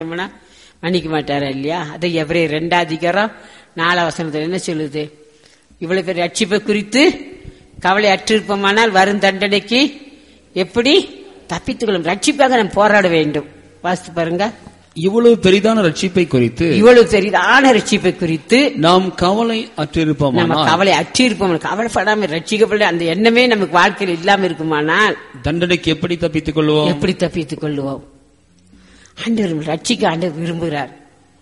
பண்ணா மன்னிக்க மாட்டாரா இல்லையா அதை எவரே ரெண்டாம் அதிகாரம் நாலாம் வசனத்துல என்ன சொல்லுது இவ்வளவு பேர் ரட்சிப்பை குறித்து கவலை அற்றிருப்போமானால் வரும் தண்டனைக்கு எப்படி தப்பித்துக்கொள்ளும் ரட்சிப்பாக நாம் போராட வேண்டும் வாசித்து பாருங்க இவ்வளவு பெரிதான ரட்சிப்பை குறித்து இவ்வளவு பெரிதான ரட்சிப்பை குறித்து நாம் கவலை நம்ம அற்றிருப்போமானால் கவலை அற்றிருப்போம் கவலைப்படாம ரட்சிக்கப்பட அந்த எண்ணமே நமக்கு வாழ்க்கையில் இல்லாம இருக்குமானால் தண்டனைக்கு எப்படி தப்பித்துக் கொள்வோம் எப்படி தப்பித்துக் கொள்வோம் ஆண்டவர் ரட்சிக்க ஆண்டவர் விரும்புகிறார்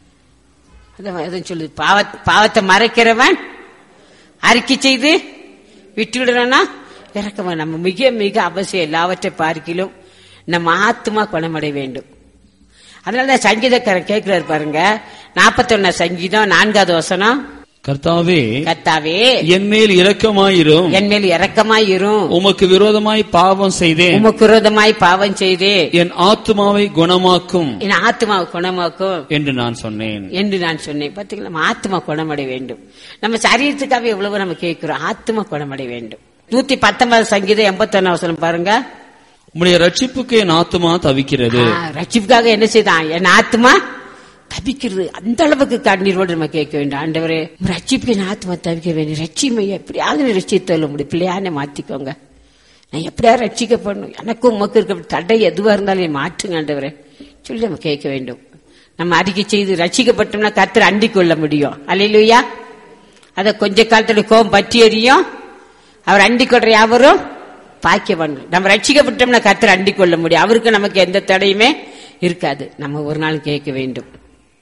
அதான் அதான் சொல்லுது பாவ- பாவத்தை மறைக்கிறவன் அறிக்கை செய்து விட்டுவிடுறானா இறக்கவன் நம்ம மிக மிக அவசியம் எல்லாவற்றை பார்க்கிலும் நம்ம ஆத்மா குணமடைய வேண்டும் அதனாலதான் சங்கீதக்காரன் கேட்கிறாரு பாருங்க நாற்பத்தொன்னு சங்கீதம் நான்காவது வசனம் கர்த்தாவே கத்தாவே என் மேல் இரக்கமாயிரும் என் மேல் இரக்கமாயிரும் உமக்கு விரோதமாய் பாவம் செய்தேன் உமக்கு விரோதமாய் பாவம் செய்தே என் ஆத்துமாவை குணமாக்கும் என் ஆத்மாவை குணமாக்கும் என்று நான் சொன்னேன் என்று நான் சொன்னேன் பாத்தீங்களா நம்ம ஆத்மா குணமடைய வேண்டும் நம்ம சரீரத்துக்காக எவ்வளவு நம்ம கேட்கிறோம் ஆத்மா குணமடைய வேண்டும் நூத்தி பத்தொன்பது சங்கீதம் எண்பத்தொன்னு அவசரம் பாருங்க உம்முடைய ரட்சிப்புக்கு என் ஆத்துமா தவிக்கிறது ஆ, ரட்சிப்புக்காக என்ன செய்தான் என் ஆத்மா தவிக்கிறது அந்த அளவுக்கு கண்ணீரோடு நம்ம கேட்க வேண்டும் ஆண்டவரே உம் ரட்சிப்புக்கு என் ஆத்மா தவிக்க வேண்டும் ரட்சிமை எப்படியாவது ரட்சித்தல்ல முடியும் பிள்ளையானே மாத்திக்கோங்க நான் எப்படியாவது ரட்சிக்கப்படணும் எனக்கும் உமக்கு இருக்க தடை எதுவா இருந்தாலும் என்னை மாற்றுங்க ஆண்டவரே சொல்லி நம்ம கேட்க வேண்டும் நம்ம அறிக்கை செய்து ரட்சிக்கப்பட்டோம்னா கர்த்தர் அண்டிக் கொள்ள முடியும் அல்லையா அத கொஞ்ச காலத்துல கோபம் பற்றி எறியும் அவர் அண்டிக் கொள்ற யாவரும் பாக்கியவான்கள் நம்ம ரட்சிக்கப்பட்டோம்னா கர்த்தர் அண்டிக் கொள்ள முடியும் அவருக்கு நமக்கு எந்த தடையுமே இருக்காது நம்ம ஒரு நாள் கேட்க வேண்டும்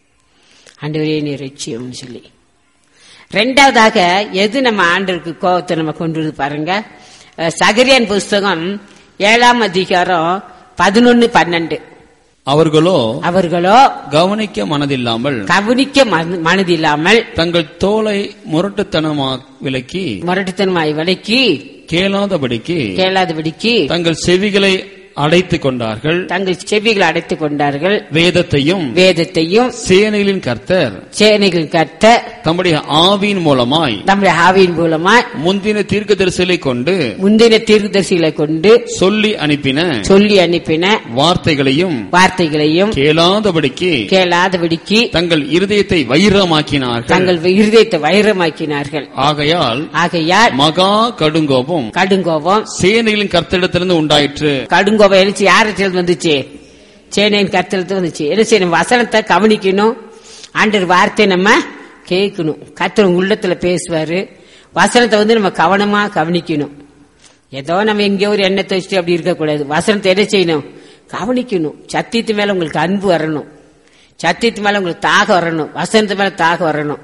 ஆண்டவரே நீ ரட்சியம்னு சொல்லி ரெண்டாவதாக எது நம்ம ஆண்டருக்கு கோபத்தை நம்ம கொண்டு வருது பாருங்க அஹ் சகரியான் புஸ்தகம் ஏழாம் அதிகாரம் பதினொன்னு பன்னெண்டு அவர்களோ அவர்களோ கவனிக்க மனதில்லாமல் கவனிக்க மன- மனதில்லாமல் தங்கள் தோலை முரட்டுத்தனமா விலக்கி முரட்டுத்தனமாய் விலைக்கு கேளாதபடிக்கு கேளாதபடிக்கு தங்கள் செவிகளை அடைத்துக் கொண்டார்கள் தங்கள் செவிகளை அடைத்துக் கொண்டார்கள் வேதத்தையும் வேதத்தையும் சேனைகளின் கர்த்தர் சேனைகள் கத்த தம்முடைய ஆவியின் மூலமாய் நம்முடைய ஆவியின் மூலமா முந்தின தீர்க்கதரிசலை கொண்டு முந்தின தீர்க்கதரிசிகளை கொண்டு சொல்லி அனுப்பின சொல்லி அனுப்பின வார்த்தைகளையும் வார்த்தைகளையும் கேளாதபடிக்கு கேளாதபடிக்கு தங்கள் இருதயத்தை வைரமாக்கினார்கள் தங்கள் இருதயத்தை வைரமாக்கினார்கள் ஆகையால் ஆகையால் மகா கடுங்கோபம் கடுங்கோபம் சேனைகளின் கர்த்தரிடத்திலிருந்து உண்டாயிற்று கடுங்கோபம் எழுச்சி யார்கிட்ட வந்துச்சு சேனையின் கருத்துல வந்துச்சு என்ன செய்யணும் வசனத்தை கவனிக்கணும் ஆண்டர் வார்த்தை நம்ம கேட்கணும் கர்த்தர் உங்க உள்ளத்துல பேசுவாரு வசனத்தை வந்து நம்ம கவனமா கவனிக்கணும் ஏதோ நம்ம எங்கேயோ ஒரு எண்ணத்தை வச்சுட்டு அப்படி இருக்கக்கூடாது வசனத்தை என்ன செய்யணும் கவனிக்கணும் சத்தியத்து மேல உங்களுக்கு அன்பு வரணும் சத்தியத்து மேல உங்களுக்கு தாகம் வரணும் வசனத்து மேல தாகம் வரணும்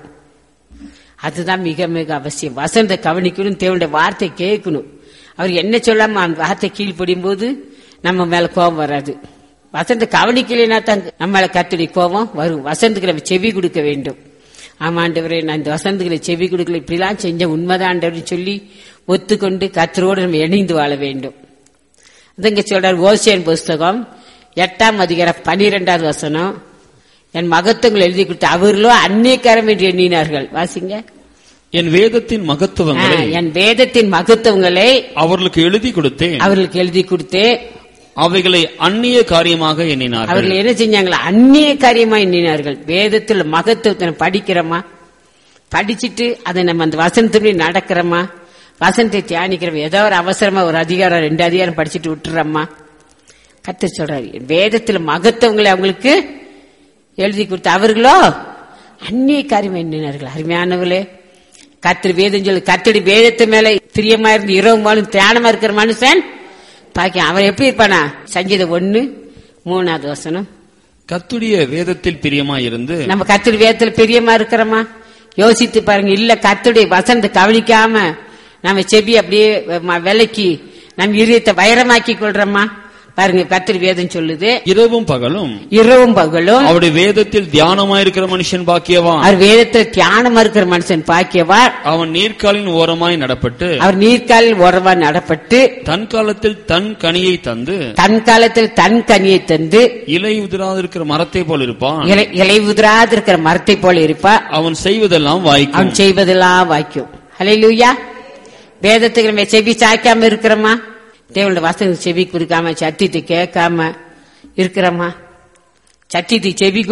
அதுதான் மிக மிக அவசியம் வசனத்தை கவனிக்கணும் தேவனுடைய வார்த்தை கேட்கணும் அவர் என்ன சொல்லாம அந்த வார்த்தை கீழ்ப்படியும் போது நம்ம மேல கோபம் வராது வசனத்தை கவனிக்கலைன்னா தான் நம்ம மேல கத்துடைய கோபம் வரும் வசனத்துக்கு நம்ம செவி கொடுக்க வேண்டும் ஆமா ஆண்டவரே நான் இந்த வசனத்துக்களை செவி கொடுக்கல இப்படிலாம் செஞ்ச உண்மைதான் ஆண்டவர்னு சொல்லி ஒத்துக்கொண்டு கத்தரோடு நம்ம இணைந்து வாழ வேண்டும் அதுங்க சொல்றார் ஓசியன் புஸ்தகம் எட்டாம் அதிகாரம் பனிரெண்டாவது வசனம் என் மகத்துவங்கள் எழுதி கொடுத்து அவர்களோ அந்நியக்காரம் என்று எண்ணினார்கள் வாசிங்க என் வேதத்தின் மகத்துவங்களை ஆ, என் வேதத்தின் மகத்துவங்களை அவர்களுக்கு எழுதி கொடுத்தேன் அவர்களுக்கு எழுதி கொடுத்து அவைகளை அந்நிய காரியமாக எண்ணினார்கள் அவர்கள் என்ன செஞ்சாங்களா அந்நிய காரியமா எண்ணினார்கள் வேதத்தில் மகத்துவத்தை நம்ம படிக்கிறோமா படிச்சிட்டு அதை நம்ம அந்த வசனத்துப்படி நடக்கிறோமா வசனத்தை தியானிக்கிறோம் ஏதோ ஒரு அவசரமா ஒரு அதிகாரம் ரெண்டு அதிகாரம் படிச்சுட்டு விட்டுறோமா கத்து சொல்றாரு வேதத்துல மகத்துவங்களை அவங்களுக்கு எழுதி கொடுத்து அவர்களோ அந்நிய காரியம் எண்ணினார்கள் அருமையானவர்களே கத்திரி வேதம் சொல்லு கத்தடி வேதத்து மேல பிரியமா இருந்து இரவு மாலும் தியானமா இருக்கிற மனுஷன் பாக்கி அவன் எப்படி இருப்பானா சங்கீதம் ஒண்ணு மூணாவது வசனம் கத்துடைய வேதத்தில் பிரியமாயிருந்து நம்ம கத்தடி வேதத்துல பிரியமா இருக்கிறோமா யோசித்து பாருங்க இல்ல கத்துடைய வசனத்தை கவனிக்காம நம்ம செவி அப்படியே ம- விலக்கி நம்ம இதயத்தை வைரமாக்கி கொள்றோமா பாருங்க கத்திரி வேதம் சொல்லுது இரவும் பகலும் இரவும் பகலும் அவருடைய வேதத்தில் தியானமாயிருக்கிற மனுஷன் பாக்கியவான் அவர் வேதத்துல தியானமா இருக்கிற மனுஷன் பாக்கியவா அவன் நீர்க்காலின் ஓரமாய் நடப்பட்டு அவர் நீர்க்காலில் உறவா நடப்பட்டு தன் காலத்தில் தன் கனியை தந்து தன் காலத்தில் தன் கனியை தந்து இலை உதிராதிருக்கிற மரத்தை போல் இருப்பான் இலை இலை உதிராது இருக்கிற மரத்தை போல இருப்பா அவன் செய்வதெல்லாம் வாய்க்கும் அவன் செய்வதெல்லாம் வாய்க்கும் ஹalleluya வேதத்துக்கு நம்ம செவி சாய்க்காம இருக்கிறோமா தேவனோட வசனம் செவி கொடுக்காம சத்தியத்தை கேட்காம இருக்கிறோமா சத்தியத்தை செவி